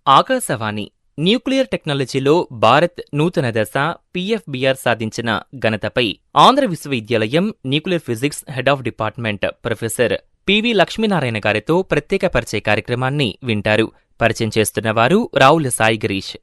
Akashvani nuclear టెక్నాలజీలో భారత్ నూతన దశ పీఎఫ్బీఆర్ సాధించిన ఘనతపై ఆంధ్ర విశ్వవిద్యాలయం nuclear physics head of department professor P V Lakshminarayana గారితో ప్రత్యేక పరిచయ కార్యక్రమాన్ని వింటారు పరిచయం చేస్తున్నవారు రావుల సాయి గిరీష్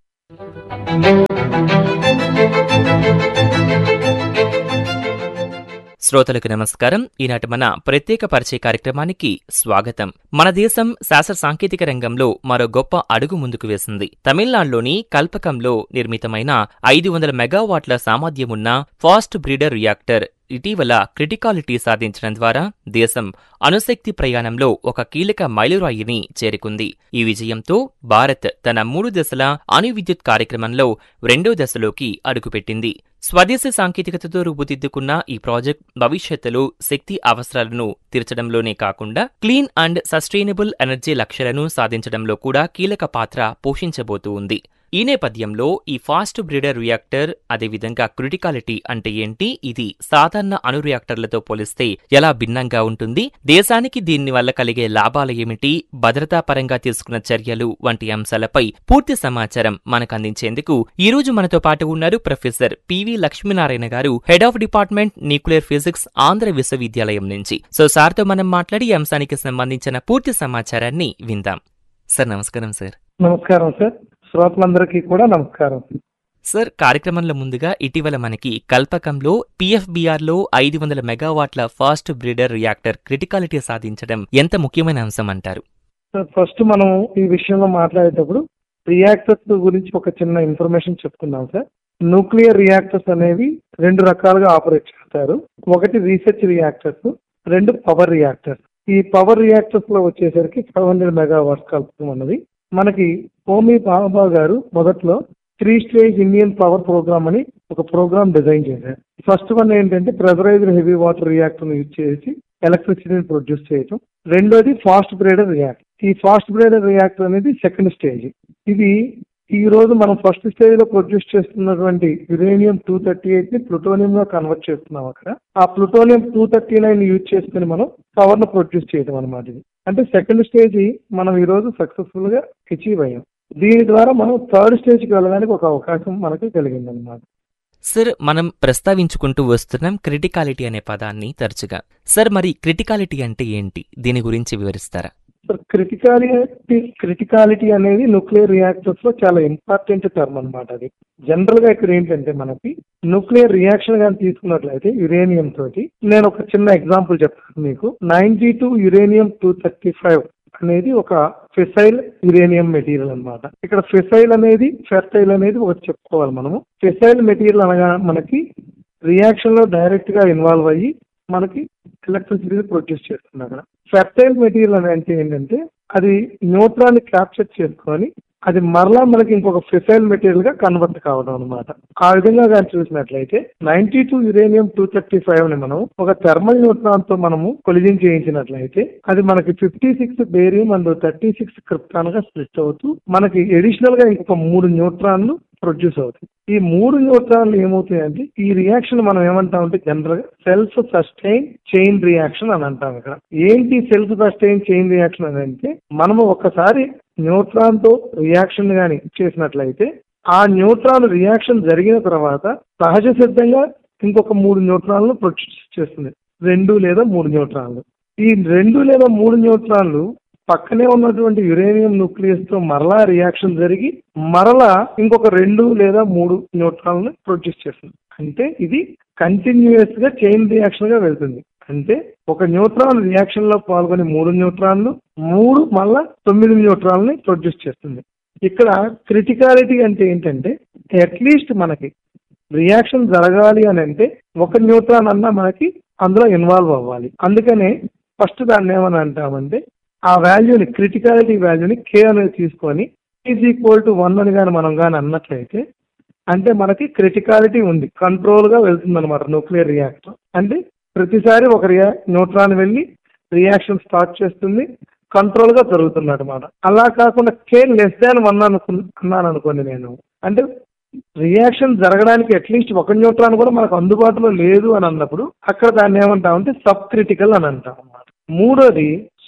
శ్రోతలకు నమస్కారం ఈనాటి మన ప్రత్యేక పరిచయ కార్యక్రమానికి స్వాగతం మన దేశం శాస్త్ర సాంకేతిక రంగంలో మరో గొప్ప అడుగు ముందుకు వేసింది తమిళనాడులోని కల్పకంలో నిర్మితమైన ఐదు వందల మెగావాట్ల సామర్థ్యమున్న ఫాస్ట్ బ్రీడర్ రియాక్టర్ ఇటీవల క్రిటికాలిటీ సాధించడం ద్వారా దేశం అణుశక్తి ప్రయాణంలో ఒక కీలక మైలురాయిని చేరుకుంది ఈ విజయంతో భారత్ తన మూడు దశల అణు విద్యుత్ కార్యక్రమంలో రెండో దశలోకి అడుగుపెట్టింది స్వదేశీ సాంకేతికతతో రూపుదిద్దుకున్న ఈ ప్రాజెక్ట్ భవిష్యత్తులో శక్తి అవసరాలను తీర్చడంలోనే కాకుండా క్లీన్ అండ్ సస్టైనబుల్ ఎనర్జీ లక్ష్యాలను సాధించడంలో కూడా కీలక పాత్ర పోషించబోతూ ఉంది ఈ నేపథ్యంలో ఈ ఫాస్ట్ బ్రీడర్ రియాక్టర్ అదేవిధంగా క్రిటికాలిటీ అంటే ఏంటి ఇది సాధారణ అణు రియాక్టర్లతో పోలిస్తే ఎలా భిన్నంగా ఉంటుంది దేశానికి దీని వల్ల కలిగే లాభాలు ఏమిటి భద్రతా పరంగా తీసుకున్న చర్యలు వంటి అంశాలపై పూర్తి సమాచారం మనకు అందించేందుకు ఈ రోజు మనతో పాటు ఉన్నారు professor P V Lakshminarayana garu head of department nuclear physics Andhra విశ్వవిద్యాలయం నుంచి సో సార్తో మనం మాట్లాడి ఈ అంశానికి సంబంధించిన పూర్తి సమాచారాన్ని విందాం సార్ నమస్కారం సార్ నమస్కారం సార్ శ్రోతలందరికీ కూడా నమస్కారం సార్ కార్యక్రమంలో ముందుగా ఇటీవల మనకి కల్పకంలో పిఎఫ్బిఆర్ లో ఐదు వందల మెగావాట్ల ఫాస్ట్ బ్రీడర్ రియాక్టర్ క్రిటికాలిటీ సాధించడం ఎంత ముఖ్యమైన అంశం అంటారు సార్ ఫస్ట్ మనం ఈ విషయంలో మాట్లాడేటప్పుడు రియాక్టర్స్ గురించి ఒక చిన్న ఇన్ఫర్మేషన్ చెప్పుకుందాం సార్ న్యూక్లియర్ రియాక్టర్స్ అనేవి రెండు రకాలుగా ఆపరేట్ చేస్తారు ఒకటి రీసెర్చ్ రియాక్టర్స్ రెండు పవర్ రియాక్టర్స్ ఈ పవర్ రియాక్టర్స్ లో వచ్చేసరికి ఫైవ్ హండ్రెడ్ మెగావాట్స్ కలుపుతాం అన్నది మనకి హోమీ బాబా గారు మొదట్లో three stage Indian power program అని ఒక ప్రోగ్రామ్ డిజైన్ చేశారు ఫస్ట్ వన్ ఏంటంటే pressurized heavy water reactor use చేసి ఎలక్ట్రిసిటీని ప్రొడ్యూస్ చేయటం రెండోది ఫాస్ట్ బ్రేడర్ రియాక్టర్ ఈ ఫాస్ట్ బ్రేడర్ రియాక్టర్ అనేది సెకండ్ స్టేజ్ ఇది ఈ రోజు మనం ఫస్ట్ స్టేజ్ లో ప్రొడ్యూస్ చేస్తున్నటువంటి యురేనియం టూ థర్టీ ఎయిట్ ని ప్లూటోనియం గా కన్వర్ట్ చేస్తున్నాం అక్కడ ఆ plutonium two thirty nine use చేసుకుని మనం పవర్ ను ప్రొడ్యూస్ చేయడం అనమాట ఇది అంటే సెకండ్ స్టేజ్ మనం ఈ రోజు సక్సెస్ఫుల్ గా అచీవ్ అయ్యాం దీని ద్వారా మనం థర్డ్ స్టేజ్ కి వెళ్ళడానికి ఒక అవకాశం మనకి కలిగింది అనమాట సార్ మనం ప్రస్తావించుకుంటూ వస్తున్నాం క్రిటికాలిటీ అనే పదాన్ని తరచుగా సార్ మరి క్రిటికాలిటీ అంటే ఏంటి దీని గురించి వివరిస్తారా క్రిటికాలిటీ క్రిటికాలిటీ అనేది న్యూక్లియర్ రియాక్టర్స్ లో చాలా ఇంపార్టెంట్ టర్మ్ అనమాట అది జనరల్ గా ఇక్కడ ఏంటంటే మనకి న్యూక్లియర్ రియాక్షన్ కానీ తీసుకున్నట్లయితే యురేనియం తోటి నేను ఒక చిన్న ఎగ్జాంపుల్ చెప్తాను మీకు ninety two uranium two thirty five అనేది ఒక ఫెసైల్ యురేనియం మెటీరియల్ అన్నమాట ఇక్కడ ఫెసైల్ అనేది ఫెర్టైల్ అనేది ఒకటి చెప్పుకోవాలి మనము ఫెసైల్ మెటీరియల్ అనగా మనకి రియాక్షన్ లో డైరెక్ట్ గా ఇన్వాల్వ్ అయ్యి మనకి ఎలక్ట్రిసిటీ ప్రొడ్యూస్ చేస్తుంది అక్కడ ఫెర్టైల్ మెటీరియల్ అని అంటే ఏంటంటే అది న్యూట్రాన్ క్యాప్చర్ చేసుకొని అది మరలా మనకి ఇంకొక ఫిసైల్ మెటీరియల్ గా కన్వర్ట్ కావడం అనమాట ఆ విధంగా కానీ చూసినట్లయితే ninety two uranium two thirty five ని మనం ఒక థర్మల్ న్యూట్రాన్ తో మనము కొలిజింగ్ చేయించినట్లయితే అది మనకి fifty six barium and thirty six krypton గా స్ప్లిట్ అవుతూ మనకి ఎడిషనల్ గా ఇంకొక మూడు న్యూట్రాన్లు ప్రొడ్యూస్ అవుతాయి ఈ మూడు న్యూట్రాన్లు ఏమవుతాయంటే ఈ రియాక్షన్ మనం ఏమంటామంటే జనరల్ గా సెల్ఫ్ సస్టైన్ చైన్ రియాక్షన్ అని అంటాం ఇక్కడ ఏంటి సెల్ఫ్ సస్టైన్ చైన్ రియాక్షన్ అని అంటే మనము ఒకసారి న్యూట్రాన్ తో రియాక్షన్ గాని చేసినట్లయితే ఆ న్యూట్రాన్ రియాక్షన్ జరిగిన తర్వాత సహజ సిద్ధంగా ఇంకొక మూడు న్యూట్రాన్లు ప్రొడ్యూస్ చేస్తుంది రెండు లేదా మూడు న్యూట్రాన్లు ఈ రెండు లేదా మూడు న్యూట్రాన్లు పక్కనే ఉన్నటువంటి యురేనియం న్యూక్లియస్ తో మరలా రియాక్షన్ జరిగి మరలా ఇంకొక రెండు లేదా మూడు న్యూట్రాన్లు ప్రొడ్యూస్ చేస్తుంది అంటే ఇది కంటిన్యూస్ గా చైన్ రియాక్షన్ గా వెళ్తుంది అంటే ఒక న్యూట్రాన్ రియాక్షన్ లో పాల్గొని మూడు న్యూట్రాన్లు మూడు మళ్ళా తొమ్మిది న్యూట్రాన్ని ప్రొడ్యూస్ చేస్తుంది ఇక్కడ క్రిటికాలిటీ అంటే ఏంటంటే అట్లీస్ట్ మనకి రియాక్షన్ జరగాలి అని అంటే ఒక న్యూట్రాన్ అన్నా మనకి అందులో ఇన్వాల్వ్ అవ్వాలి అందుకనే ఫస్ట్ దాన్ని ఏమని అంటామంటే ఆ వాల్యూని క్రిటికాలిటీ వాల్యూని కే అనేది తీసుకొని ఈజ్ ఈక్వల్ టు వన్ అని కానీ మనం కానీ అన్నట్లయితే అంటే మనకి క్రిటికాలిటీ ఉంది కంట్రోల్ గా వెళ్తుంది అనమాట న్యూక్లియర్ రియాక్టర్ అంటే ప్రతిసారి ఒక రియా న్యూట్రాన్ వెళ్ళి రియాక్షన్ స్టార్ట్ చేస్తుంది కంట్రోల్ గా జరుగుతుంది అనమాట అలా కాకుండా కే లెస్ దాన్ వన్ అనుకు అన్నాను అనుకోండి నేను అంటే రియాక్షన్ జరగడానికి అట్లీస్ట్ ఒక న్యూట్రాన్ కూడా మనకు అందుబాటులో లేదు అని అన్నప్పుడు అక్కడ దాన్ని ఏమంటామంటే సబ్ క్రిటికల్ అని అంటాం అన్నమాట మూడోది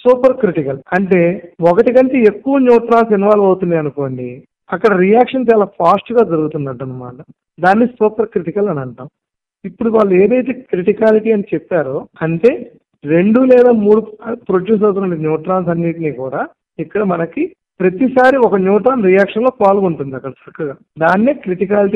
సూపర్ క్రిటికల్ అంటే ఒకటి కంటే ఎక్కువ న్యూట్రాన్స్ ఇన్వాల్వ్ అవుతున్నాయి అనుకోండి అక్కడ రియాక్షన్ చాలా ఫాస్ట్ గా జరుగుతున్నట్టు అనమాట దాన్ని సూపర్ క్రిటికల్ అని అంటాం ఇప్పుడు వాళ్ళు ఏదైతే క్రిటికాలిటీ అని చెప్పారో అంటే రెండు లేదా మూడు ప్రొడ్యూస్ అవుతున్న న్యూట్రాన్స్ అన్నిటినీ కూడా ఇక్కడ మనకి ప్రతిసారి ఒక న్యూట్రాన్ రియాక్షన్ లో పాల్గొంటుంది అక్కడ చక్కగా దాన్నే క్రిటికాలిటీ